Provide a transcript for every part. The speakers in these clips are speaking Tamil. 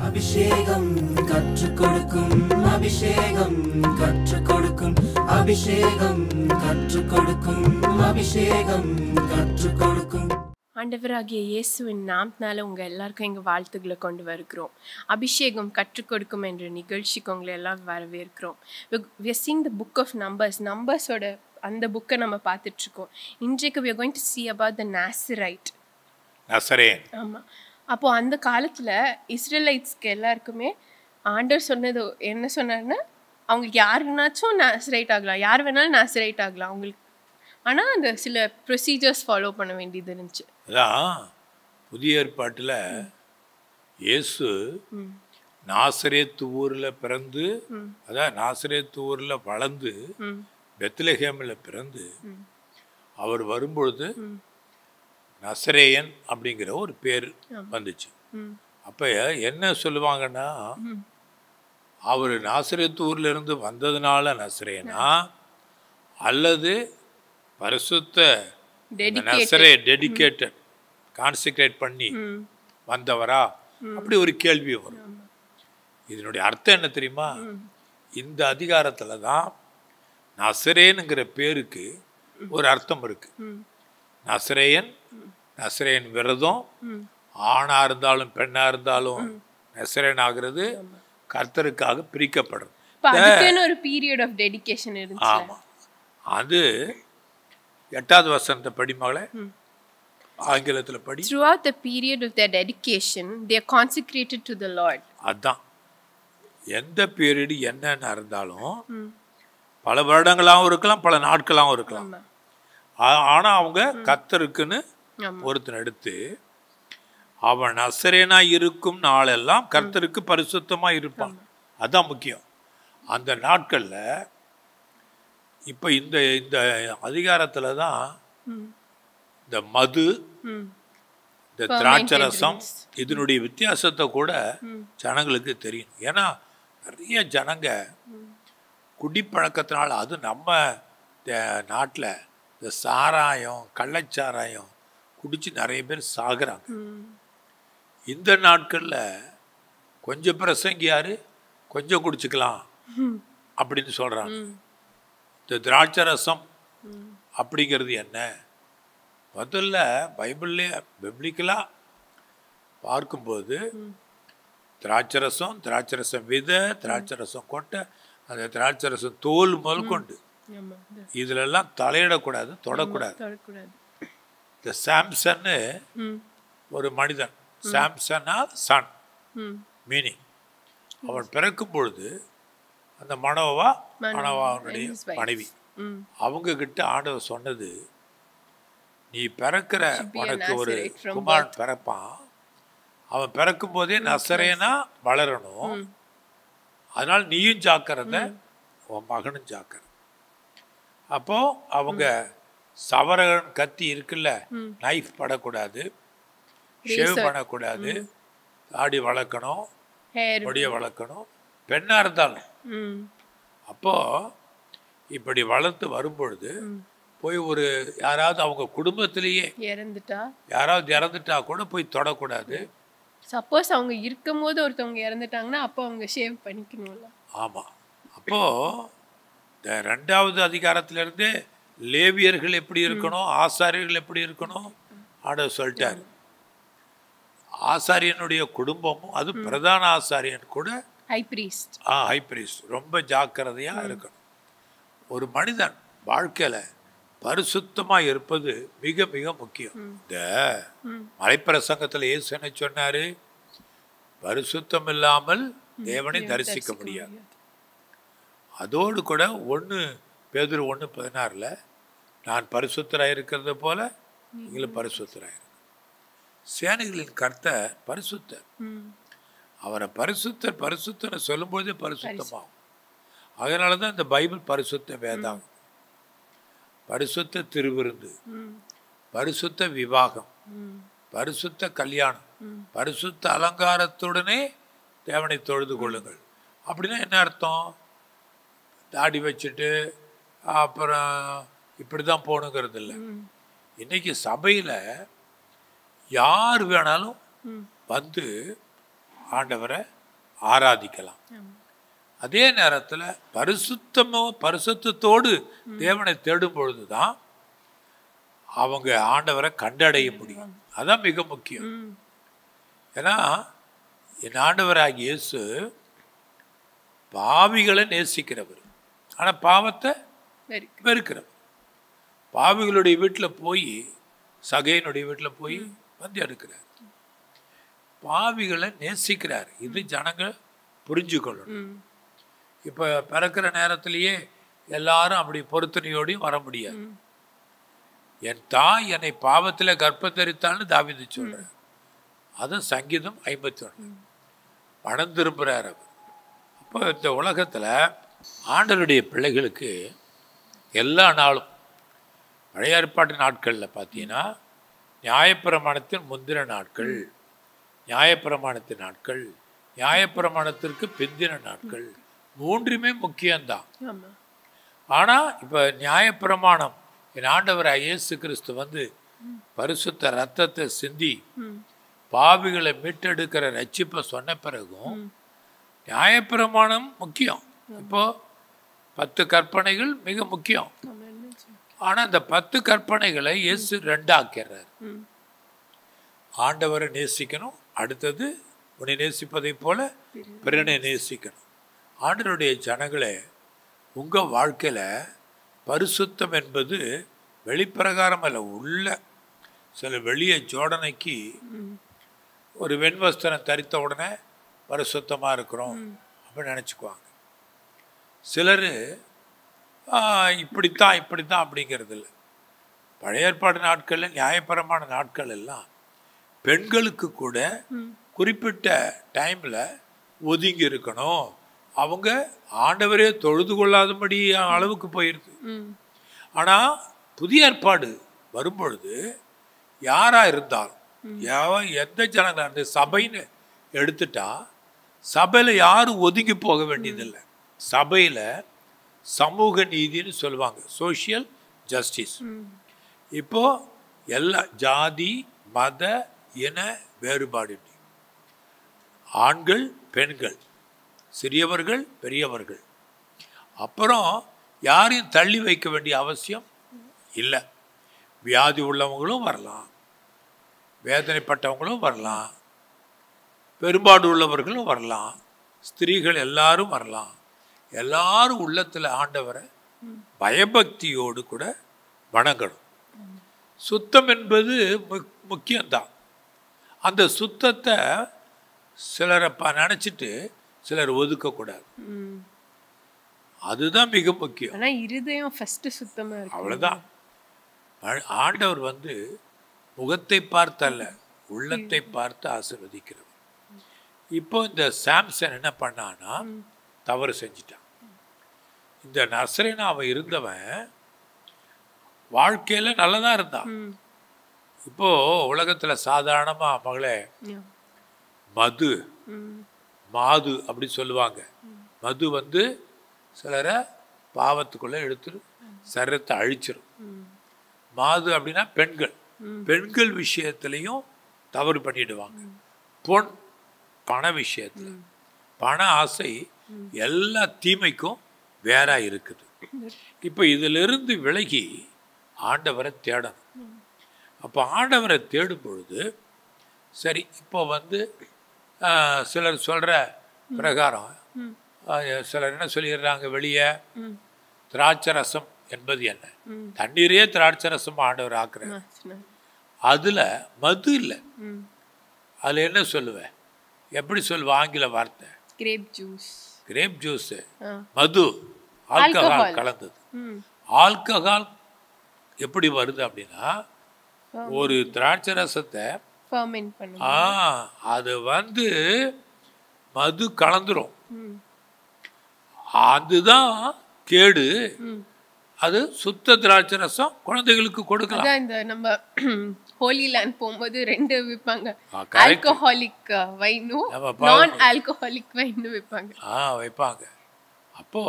அபிஷேகம் கற்றுக் கொடுக்கும் அபிஷேகம் கற்றுக் கொடுக்கும் அபிஷேகம் கற்றுக் கொடுக்கும் அபிஷேகம் கற்றுக் கொடுக்கும் ஆண்டவராகிய இயேசுவின் நாமத்தினால உங்கள் எல்லாருக்கும் எங்கள் வாழ்த்துக்களை கொண்டு வருகிறோம் அபிஷேகம் கற்றுக் கொடுக்கும் என்ற நிகழ்ச்சிக்கு உங்களை எல்லாம் வரவேற்கிறோம் we seeing the book of numbers நம்பர்ஸோட அந்த புக்கை நம்ம பார்த்துட்ருக்கோம் இன்றைக்கு we going to see about the Nazirite Nazarene ஆமாம் அப்போது அந்த காலத்தில் இஸ்ரேலைட்ஸ்க்கு எல்லாருக்குமே ஆண்டவர் சொன்னது என்ன சொன்னார்னா அவங்களுக்கு யாருனாச்சும் நாசிரைட் ஆகலாம் யார் வேணாலும் நாசிரைட் ஆகலாம் அவங்களுக்கு ஆனால் அந்த சில ப்ரொசீஜர்ஸ் ஃபாலோ பண்ண வேண்டியது இருந்துச்சு அதான் புதிய ஏற்பாட்டில் இயேசு நாசரேத்து ஊரில் பிறந்து அதான் நாசரேத்து ஊரில் வளர்ந்து ம் பெத்லஹேமில் பிறந்து அவர் வரும்பொழுது நசரேயன் அப்படிங்கிற ஒரு பேர் வந்துச்சு ம் அப்போ என்ன சொல்லுவாங்கன்னா அவர் நாசரேத்து ஊர்ல இருந்து வந்ததுனால நசரேனா அல்லது பரிசுத்த Dedicated. நசரே டெடிகேட்டட் கான்சென்ட்ரேட் பண்ணி ம் வந்தவரா அப்படி ஒரு கேள்வி வரும் இதனுடைய அர்த்தம் என்ன தெரியுமா இந்த அதிகாரத்துல தான் நசரேனுங்கிற பேருக்கு ஒரு அர்த்தம் இருக்கு ம் நசரேயன் நசரேன் விரதம் ஆணா இருந்தாலும் பெண்ணா இருந்தாலும் நசரேன் ஆகிறது கர்த்தருக்காக பிரிக்கப்படுறது இப்போ அதுக்குன்னு ஒரு பீரியட் ஆஃப் டெடிகேஷன் இருந்துச்சு ஆமா அது எட்டாவது வசனத்தை படிமகளே ஆங்கிலத்துல படி throughout the period of their dedication they are consecrated to the lord அதான் எந்த பீரியடு என்னென்ன இருந்தாலும் பல வருடங்களாகவும் இருக்கலாம் பல நாட்களாகவும் இருக்கலாம் ஆமா ஆ- ஆனா அவங்க கத்தருக்குன்னு ஆமா ஒருத்தன் எடுத்து அவன் நசரேனா இருக்கும் நாளெல்லாம் கர்த்தருக்கு பரிசுத்தமா இருப்பான் அதான் முக்கியம் அந்த நாட்கள்ல இப்ப இந்த இந்த அதிகாரத்துல தான் இந்த மது ம் இந்த திராட்சரசம் இதனுடைய வித்தியாசத்தை கூட ஜனங்களுக்கு தெரியும் ஏன்னா நிறைய ஜனங்க குடிப்பழக்கத்தினால அது நம்ம நாட்டில் இந்த சாராயம் கள்ளச்சாராயம் குடிச்சு நிறைய பேர் சாகுறாங்க ம் இந்த நாட்களில் கொஞ்சம் பிரசங்கியாரு கொஞ்சம் குடிச்சுக்கலாம் அப்படின்னு சொல்கிறாங்க இந்த திராட்சரசம் அப்படிங்கிறது என்ன முதல்ல பைபிள்லே பிப்ளிக்கலாக பார்க்கும்போது திராட்சரசம் திராட்சரசம் விதை திராட்சரசம் கொட்டை அந்த திராட்சரசம் தோல் முதல் கொண்டு ஆமா இந்த இதிலெல்லாம் தலையிடக்கூடாது தொடக்கூடாது தொடக்கூடாது இந்த சாம்சன்னு ம் ஒரு மனிதன் சாம்சனா சன் ம் மீனிங் அவன் பிறக்கும் பொழுது அந்த மனோவா மனோவாவுடைய his wife. மனைவி ம் அவங்க கிட்ட ஆண்டவர் சொன்னது நீ பிறக்கிற be a உனக்கு ஒரு Nazarite from குமாரன் பிறப்பான் அவன் பிறக்கும் போதே நசரேனா வளரணும் அதனால் நீயும் ஜாக்கிரதை உன் மகனும் ஜாக்கிரதை அப்போ அவங்க சவரகன் கத்தி இருக்குல்ல நைஃப் படக்கூடாது ஷேவ் பண்ணக்கூடாது தாடி வளர்க்கணும் ஹேர் முடிய வளர்க்கணும் பெண்ணா இருந்தாலும் ம் அப்போ இப்படி வளர்த்து வரும்பொழுது போய் ஒரு யாராவது அவங்க குடும்பத்திலேயே இறந்துட்டா யாராவது இறந்துட்டா கூட போய் தொடக்கூடாது சப்போஸ் அவங்க இருக்கும்போது ஒருத்தவங்க இறந்துட்டாங்கன்னா அப்போ அவங்க ஷேவ் பண்ணிக்கணும்ல ஆமாம் அப்போ இந்த ரெண்டாவது அதிகாரத்திலிருந்தே லேவியர்கள் எப்படி இருக்கணும் ஆசாரியர்கள் எப்படி இருக்கணும் ஆண்டவர் சொல்லிட்டாரு ஆசாரியனுடைய குடும்பமும் அது பிரதான ஆசாரியன் கூட ஹை பிரீஸ்ட் ஆ ஹைப்ரிஸ் ரொம்ப ஜாக்கிரதையா இருக்கணும் ஒரு மனிதன் வாழ்க்கையில பரிசுத்தமா இருப்பது மிக மிக முக்கியம் இந்த மலைப்பிரசங்கத்துல இயேசு என்ன சொன்னாரு பரிசுத்தம் இல்லாமல் தேவனை தரிசிக்க முடியாது அதோடு கூட ஒன்று பேதுரு ஒன்று பதினாறில் நான் பரிசுத்தராக இருக்கிறது போல நீங்களும் பரிசுத்தராக இருங்க சேனைகளின் கர்த்தர் பரிசுத்தர் ம் அவரை பரிசுத்தர் பரிசுத்தர்னு சொல்லும்போதே பரிசுத்தமாகும் அதனால தான் இந்த பைபிள் பரிசுத்த வேதாகம் பரிசுத்த திருவிருந்து ம் பரிசுத்த விவாகம் ம் பரிசுத்த கல்யாணம் பரிசுத்த அலங்காரத்துடனே தேவனை தொழுது கொள்ளுங்கள் அப்படின்னா என்ன அர்த்தம் தாடி வச்சுட்டு அப்புறம் இப்படி தான் போகணுங்கிறது இல்லை இன்னைக்கு சபையில் யார் வேணாலும் வந்து ஆண்டவரை ஆராதிக்கலாம் அதே நேரத்தில் பரிசுத்தமோ பரிசுத்தத்தோடு தேவனை தேடும் பொழுது தான் அவங்க ஆண்டவரை கண்டடைய முடியும் அதான் மிக முக்கியம் ம் ஏன்னா என் ஆண்டவராகிய இயேசு பாவிகளை நேசிக்கிறவர் ஆனால் பாவத்தை வெறுக்கு வெறுக்கிறவர் பாவிகளுடைய வீட்டில் போய் சகையனுடைய வீட்டில் போய் வந்து எடுக்கிறார் பாவிகளை நேசிக்கிறார் இது ஜனங்க புரிஞ்சுக்கொள்ளணும் ம் இப்போ பிறக்கிற நேரத்திலேயே எல்லாரும் அப்படி பொருத்தனையோடையும் வர முடியாது ம். என் தாய் என்னை பாவத்தில் கர்ப்பத்தரித்தான்னு தாவிது சொல்கிறார் அதுவும் சங்கீதம் ஐம்பத்தி ஒன்று பணம் திரும்புகிறார் அவர் அப்போ இந்த உலகத்தில் ஆண்டவருடைய பிள்ளைகளுக்கு எல்லா நாளும் பழைய ஏற்பாட்டு நாட்களில் பார்த்தீங்கன்னா நியாயப்பிரமாணத்தின் முந்தின நாட்கள் நியாயப்பிரமாணத்தின் நாட்கள் நியாயப்பிரமாணத்திற்கு பிந்தின நாட்கள் மூன்றுமே முக்கியம்தான் ஆமா ஆனால் இப்போ நியாயப்பிரமாணம் என் ஆண்டவர் இயேசு கிறிஸ்து வந்து பரிசுத்த ரத்தத்தை சிந்தி ம் பாவிகளை மீட்டெடுக்கிற ரட்சிப்பை சொன்ன பிறகும் நியாயப்பிரமாணம் முக்கியம் இப்போ பத்து கற்பனைகள் மிக முக்கியம் ஆமா என்ன சொல்ல? ஆனால் அந்த பத்து கற்பனைகளை இயேசு ரெண்டாக்கிறார் ம் ஆண்டவரை நேசிக்கணும் அடுத்தது உன்னை நேசிப்பதைப் போல பிறனை நேசிக்கணும் ஆண்டவருடைய ஜனங்களே உங்கள் வாழ்க்கையில் பரிசுத்தம் என்பது வெளிப்பிரகாரம் அல்ல உள்ள சில வெளிய ஜோடனைக்கு ம் ஒரு வெண்வஸ்திரம் தரித்த உடனே பரிசுத்தமாக இருக்கிறோம் அப்படின்னு நினச்சிக்குவாங்க சிலர் இப்படித்தான் இப்படித்தான் அப்படிங்கிறது இல்லை பழைய ஏற்பாடு நாட்களில் நியாயபரமான நாட்கள் எல்லாம் பெண்களுக்கு கூட ம் குறிப்பிட்ட டைமில் ஒதுங்கி இருக்கணும் அவங்க ஆண்டவரே தொழுது கொள்ளாதபடி அளவுக்கு போயிடுது ம் ஆனால் புதிய ஏற்பாடு வரும்பொழுது யாராக இருந்தாலும் எவன் எந்த ஜனங்கள் அந்த சபைன்னு எடுத்துட்டா சபையில் யாரும் ஒதுங்கி போக வேண்டியதில்லை சபையில் சமூக நீதின்னு சொல்லுவாங்க சோஷியல் ஜஸ்டிஸ் ம் இப்போ எல்லா ஜாதி மத இன வேறுபாடு இல்லை. ஆண்கள் பெண்கள் சிறியவர்கள் பெரியவர்கள் அப்புறம் யாரையும் தள்ளி வைக்க வேண்டிய அவசியம் இல்லை வியாதி உள்ளவங்களும் வரலாம் வேதனைப்பட்டவங்களும் வரலாம் பெரும்பாடு உள்ளவர்களும் வரலாம் ஸ்திரீகள் எல்லாரும் வரலாம் எல்லாரும் உள்ளத்தில் ஆண்டவரை பயபக்தியோடு கூட வணங்கணும் சுத்தம் என்பது முக்- முக்கியம்தான் அந்த சுத்தத்தை சிலரை ப நினச்சிட்டு சிலர் ஒதுக்கக்கூடாது ம் அதுதான் மிக முக்கியம் ஆனா இருதயம் ஃபர்ஸ்ட் சுத்தமா இருக்கு அவ்வளவுதான் ஆ- ஆண்டவர் வந்து முகத்தை பார்த்தல்ல உள்ளத்தை பார்த்து ஆசீர்வதிக்கிறவர் இப்போ இந்த சாம்சன் என்ன பண்ணான்னா தவறு செஞ்சிட்டான் இந்த நசரேனா அவன் இருந்தவன் வாழ்க்கையில நல்லதா இருந்தான் ம் இப்போ உலகத்துல சாதாரணமா மகளே யா. மது ம் மாது அப்படி சொல்லுவாங்க மது வந்து சிலரை பாவத்துக்குள்ள எடுத்து சரீரத்தை அழிச்சிரும் ம் மாது அப்படின்னா பெண்கள் ம். பெண்கள் விஷயத்துலையும் தவறு பண்ணிடுவாங்க பொன் பண விஷயத்துல பண ஆசை எல்லா தீமைக்கும் வேறா இருக்குது இப்போ இதிலிருந்து விலகி ஆண்டவரை தேடணும் அப்போ ஆண்டவரை தேடும் பொழுது சரி இப்போ வந்து ஆஹ், சிலர் சொல்கிற பிரகாரம் ம் ஆஹ், சிலர் என்ன சொல்லிடுறாங்க வெளியே ம் திராட்சை ரசம் என்பது என்ன ம் தண்ணீரே திராட்சை ரசம் ஆண்டவர் ஆக்குறார் ஆ, சொன்னாங்க. அதில் மது இல்லை ம் அதில் என்ன சொல்லுவேன் எப்படி சொல்லுவ ஆங்கில வார்த்தை கிரேப் ஜூஸ் கிரேப் ஜூஸு ஆ மது ஆல்கஹால் Alcohol. கலந்தது ம் ஆல்கஹால் எப்படி வருது அப்படின்னா ஒரு திராட்சை ரசத்தை ஃபர்மெண்ட் பண்ணுங்க ஆ அது வந்து மது கலந்துரும் ம் அதுதான் கேடு ம் அது சுத்த திராட்சை ரசம் குழந்தைகளுக்கு கொடுக்கலாம் அதான் இந்த நம்ம ஹோலி லேண்ட் போகும்போது ரெண்டு விற்பாங்க ஆ, correct. ஆல்கஹாலிக் வைனும் நம்ம பா- நான் ஆல்கஹாலிக் வைனும் விற்பாங்க ஆ வைப்பாங்க அப்போ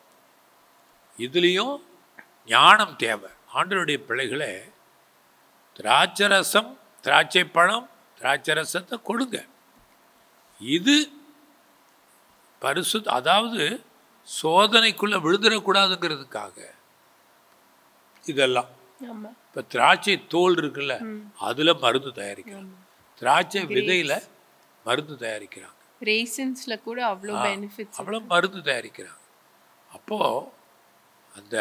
இதுலேயும் ஞானம் தேவை ஆண்டவருடைய பிள்ளைகளே திராட்சை ரசம் திராட்சை பழம் திராட்சை ரசத்தை கொடுங்க இது பரிசு அதாவது சோதனைக்குள்ள விழுந்துடக்கூடாதுங்கிறதுக்காக இதெல்லாம் ஆமா இப்போ திராட்சை தோல் இருக்குல்ல அதுல மருந்து தயாரிக்கலாம் திராட்சை விதையில மருந்து தயாரிக்கிறாங்க ரேசன்ஸ்ல கூட அவ்வளோ பெனிஃபிட்ஸ் அவ்வளோ மருந்து தயாரிக்கிறாங்க அப்போ அந்த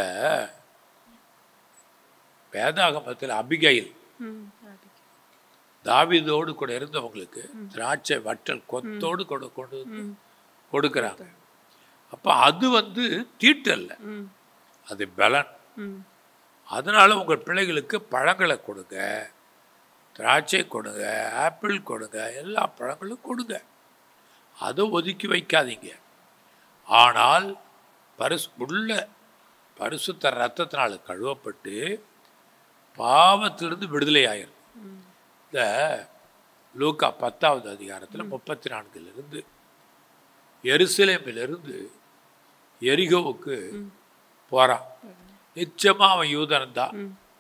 வேதாகமத்தில் அபிகைல் ம் அது. தாவீதோடு கூட இருந்தவங்களுக்கு திராட்சை வட்டல் கொத்தோடு கொடு கொண்டு வந்து கொடுக்குறாங்க அப்போ அது வந்து தீட்டல்ல ம் அது பலன் ம் அதனால உங்கள் பிள்ளைகளுக்கு பழங்களை கொடுங்க திராட்சை கொடுங்க ஆப்பிள் கொடுங்க எல்லா பழங்களும் கொடுங்க அதை ஒதுக்கி வைக்காதீங்க ஆனால் பரிசு உள்ள பரிசுத்த ரத்தத்தினால் கழுவப்பட்டு பாவத்திலிருந்து விடுதலை ஆயிரும் இந்த லூக்கா பத்தாவது அதிகாரத்தில் முப்பத்தி நான்கிலிருந்து எருசலேமிலிருந்து எரிகோவுக்கு போகிறான் நிச்சயமா அவன் யூதன் தான்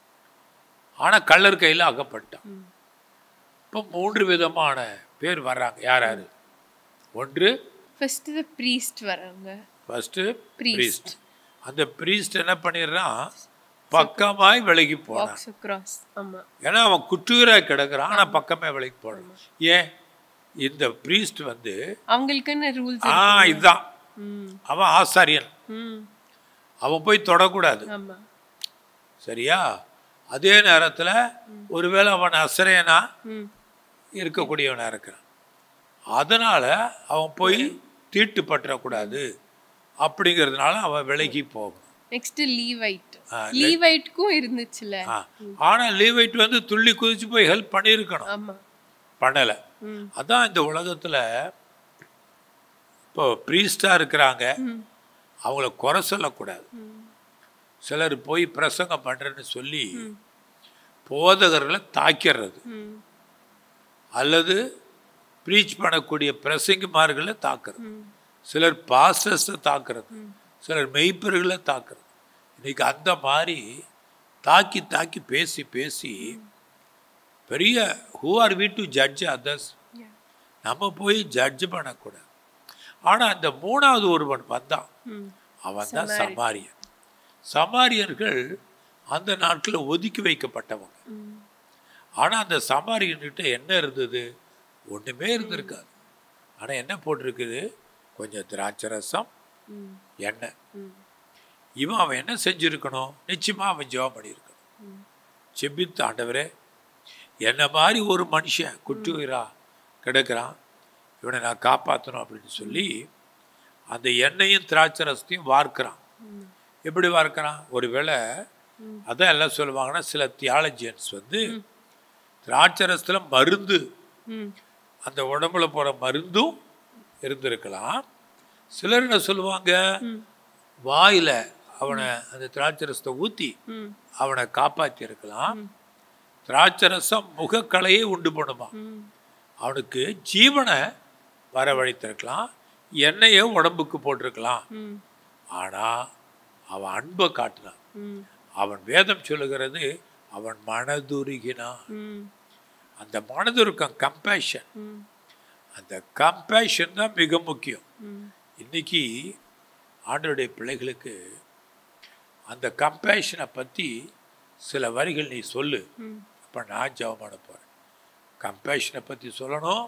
ஆனால் கள்ளர் கையில் அகப்பட்டான் இப்போ மூன்று விதமான பேர் வர்றாங்க யார் யார் ஒன்று ஃபர்ஸ்ட் த ப்ரீஸ்ட் வராங்க ஃபர்ஸ்ட்டு Priest. priest அந்த priest என்ன பண்ணிடுறான் பக்கமாய் விலகி போனான் வாக்ஸ் அக்ராஸ் ஆமா ஏன்னா அவன் குற்றுகிறாய் கிடக்குறான் ஆனால் பக்கமே விலகி போனான் ஏன் இந்த priest வந்து அவங்களுக்குன்னு ரூல்ஸ் ஆ இதுதான் ம் அவன் ஆசாரியன் ம் அவன் போய் தொடக்கூடாது ஆமா சரியா அதே நேரத்தில் ஒருவேளை அவன் அசரேனா ம் இருக்கக்கூடியவனாக இருக்கிறான் அதனால் அவன் போய் தீட்டு பற்றக்கூடாது அப்படிங்கிறதுனால அவன் விலகி போகும் நெக்ஸ்ட் லீவைட் ஆ, லீவைட்க்கும் இருந்துச்சுல ஆ ஆனால் லீவைட் வந்து துள்ளி குதிச்சு போய் ஹெல்ப் பண்ணியிருக்கணும் ஆமா பண்ணலை ம் அதான் இந்த உலகத்தில் இப்போ ப்ரீஸ்டாக இருக்கிறாங்க ம் அவங்கள குறை சொல்லக்கூடாது ம் சிலர் போய் பிரசங்கம் பண்ணுறேன்னு சொல்லி போதகர்களை தாக்கிடுறது ம் அல்லது ப்ரீச் பண்ணக்கூடிய பிரசங்கிமார்களை தாக்குறது ம் சிலர் பாஸ்டர்ஸை தாக்குறது சிலர் மெய்ப்பர்களை தாக்குறது இன்னைக்கு அந்த மாதிரி தாக்கி தாக்கி பேசி பேசி பெரிய who are we to judge others Yeah. நம்ம போய் ஜட்ஜ் பண்ணக்கூடாது ஆனால் அந்த மூணாவது ஒருவன் வந்தான் ம் அவன் தான் சமாரியன் சமாரியர்கள் அந்த நாட்களில் ஒதுக்கி வைக்கப்பட்டவங்க ம் ஆனால் அந்த சமாரியன்கிட்ட என்ன இருந்தது ஒன்றுமே இருந்திருக்காது ஆனால் என்ன போட்டிருக்குது கொஞ்சம் திராட்சை ரசம் ம் எண்ணெய் ம் இவன் அவன் என்ன செஞ்சுருக்கணும் நிச்சயமாக அவன் ஜெபம் பண்ணியிருக்கணும் செபித்து ஆண்டவரே என்ன மாதிரி ஒரு மனுஷன் குற்றுகிறா கிடக்கிறான் இவனை நான் காப்பாற்றணும் அப்படின்னு சொல்லி அந்த எண்ணெயும் திராட்சை ரசத்தையும் வார்க்கிறான் எப்படி வார்க்கிறான் ஒருவேளை அதான் எல்லாம் சொல்லுவாங்கன்னா சில தியாலஜியன்ஸ் வந்து திராட்சை ரசத்தில் மருந்து ம் அந்த உடம்புல போகிற மருந்தும் இருந்திருக்கலாம் சிலர் என்ன சொல்லுவாங்க வாயில் அவனை அந்த திராட்சை ரசத்தை ஊற்றி ம் அவனை காப்பாற்றி இருக்கலாம் திராட்சை ரசம் முகக்கலையை உண்டு பண்ணுமா ம் அவனுக்கு ஜீவனை வரவழைத்திருக்கலாம் எண்ணெயை உடம்புக்கு போட்டிருக்கலாம் ம் ஆனால் அவன் அன்பை காட்டினான் ம் அவன் வேதம் சொல்லுகிறது அவன் மனதுருகினான் ம் அந்த மனதுருக்கம் கம்பேஷன் ம் அந்த கம்பேஷன் தான் மிக முக்கியம் ம் இன்னைக்கு ஆண்டவருடைய பிள்ளைகளுக்கு அந்த கம்பேஷனை பற்றி சில வரிகள் நீ சொல்லு ம் அப்போ நான் ஜெபம் பண்ண போகிறேன் கம்பேஷனை பற்றி சொல்லணும்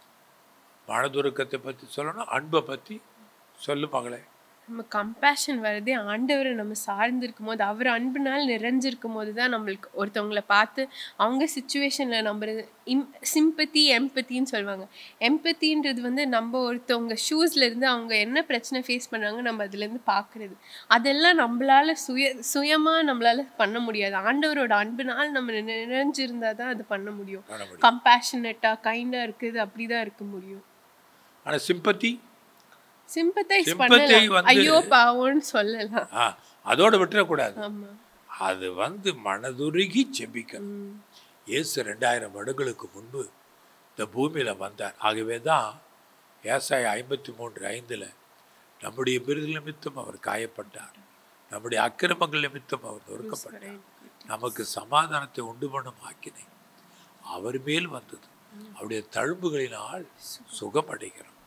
மனதுருக்கத்தை பற்றி சொல்லணும் அன்பை பற்றி சொல்லு மகளே நம்ம கம்பேஷன் வரதே ஆண்டவரை நம்ம சார்ந்திருக்கும் போது அவர் அன்புனால் நிறைஞ்சிருக்கும் போது தான் நம்மளுக்கு ஒருத்தவங்கள பார்த்து அவங்க சுச்சுவேஷனில் நம்புறது இம் சிம்பத்தி எம்பத்தின்னு சொல்லுவாங்க எம்பத்தின்றது வந்து நம்ம ஒருத்தவங்க ஷூஸில் இருந்து அவங்க என்ன பிரச்சனை ஃபேஸ் பண்ணுறாங்க நம்ம அதுலேருந்து பார்க்குறது அதெல்லாம் நம்மளால சுய சுயமாக நம்மளால பண்ண முடியாது ஆண்டவரோட அன்புனால் நம்ம நி- நிறைஞ்சிருந்தா தான் அது பண்ண முடியும் பண்ண முடியும் கம்பேஷனட்டாக கைண்டாக இருக்குது அப்படி தான் இருக்க முடியும் ஆனால் சிம்பத்தி சிம்பத்தைஸ் Sympathy பண்ணலாம் வந்து- ஐயோ பாவம்னு சொல்லலாம் ஆ அதோட விட்டுறக்கூடாது ஆமா அது வந்து மனதுருகி செபிக்கணும் ம் இயேசு ரெண்டாயிரம் வருடங்களுக்கு முன்பு இந்த பூமியில் வந்தார் ஆகவே தான் ஏசாய ஐம்பத்தி மூன்று ஐந்தில் நம்முடைய விருது நிமித்தம் அவர் காயப்பட்டார் நம்முடைய அக்கிரமங்கள் நிமித்தம் அவர் நொறுக்கப்பட்டார் நமக்கு சமாதானத்தை உண்டு பண்ணும் ஆக்கினை அவர் மேல் வந்தது அவருடைய தழும்புகளினால் சுகமடைகிறோம்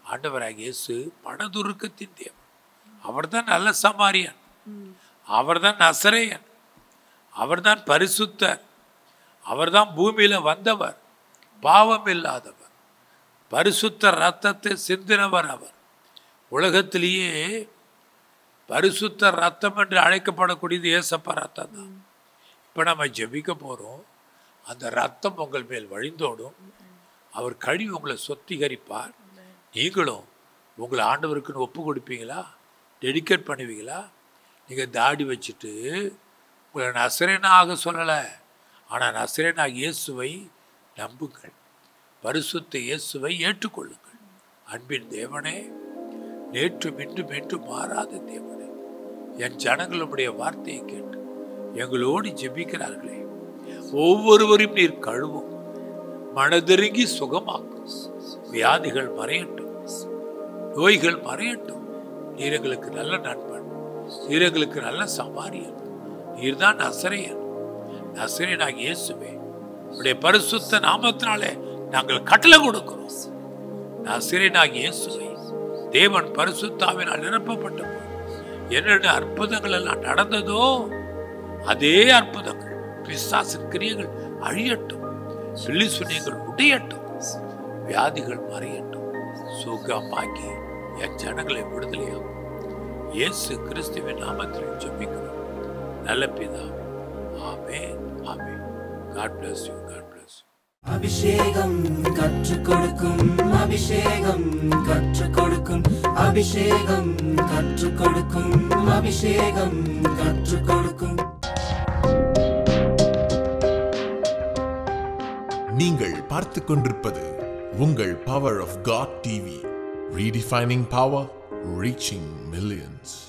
ஆண்டவராக இயேசு மனதுருக்கத்தின் தேவன் அவர்தான் நல்ல சமாரியன் அவர்தான் நசரேயன் அவர்தான் பரிசுத்தர் அவர்தான் பூமியில வந்தவர் பாவம் இல்லாதவர் பரிசுத்த ரத்தத்தை சிந்தினவர் அவர் உலகத்திலேயே பரிசுத்த ரத்தம் என்று அழைக்கப்படக்கூடியது ஏசப்பா ரத்தம் தான் இப்போ நம்ம ஜெபிக்க போகிறோம் அந்த ரத்தம் உங்கள் மேல் வழிந்தோடும் அவர் கழுவி உங்களை சொத்திகரிப்பார் நீங்களும் உங்களை ஆண்டவருக்குன்னு ஒப்பு கொடுப்பீங்களா டெடிகேட் பண்ணுவீங்களா நீங்கள் தாடி வச்சுட்டு உங்களை நசரேனாக சொல்லலை ஆனால் நசரேனாக இயேசுவை நம்புங்கள் பரிசுத்த இயேசுவை ஏற்றுக்கொள்ளுங்கள் அன்பின் தேவனே நேற்று இன்றும் என்றும் மாறாத தேவனே என் ஜனங்களுடைய வார்த்தையை கேட்டு எங்களோடு ஜெபிக்கிறார்களே ஒவ்வொருவரையும் நீர் கழுவும் மனதிருங்கி சுகமாக்கும் வியாதிகள் மறையட்டும் நோய்கள் மறையட்டும் நீர் எங்களுக்கு நல்ல நண்பன் நீர் எங்களுக்கு நல்ல சமாரியன் நீர்தான் நசரையன் நசரையனாக இயேசுவே உடைய பரிசுத்த நாமத்தினாலே நாங்கள் கட்டளை கொடுக்கிறோம் நசரேனாக இயேசுவை தேவன் பரிசுத்தாவினால் நிரப்பப்பட்ட போது என்னென்ன அற்புதங்கள் எல்லாம் நடந்ததோ அதே அற்புதங்கள் பிசாசின் கிரியைகள் அழியட்டும் சொல்லி சுனியங்கள் உடையட்டும் வியாதிகள் மறையட்டும் சுகமாக்கி என் ஜனங்களை விடுதலையாகும் இயேசு கிறிஸ்துவின் நாமத்தில் ஜெபிக்கிறோம் நல்ல பிதாவே amen amen God bless you God bless you அபிஷேகம் கற்றுக் கொடுக்கும் அபிஷேகம் கற்றுக் கொடுக்கும் அபிஷேகம் கற்றுக் கொடுக்கும் அபிஷேகம் கற்றுக் கொடுக்கும் நீங்கள் பார்த்துக் கொண்டிருப்பது உங்கள் power of God TV redefining power reaching millions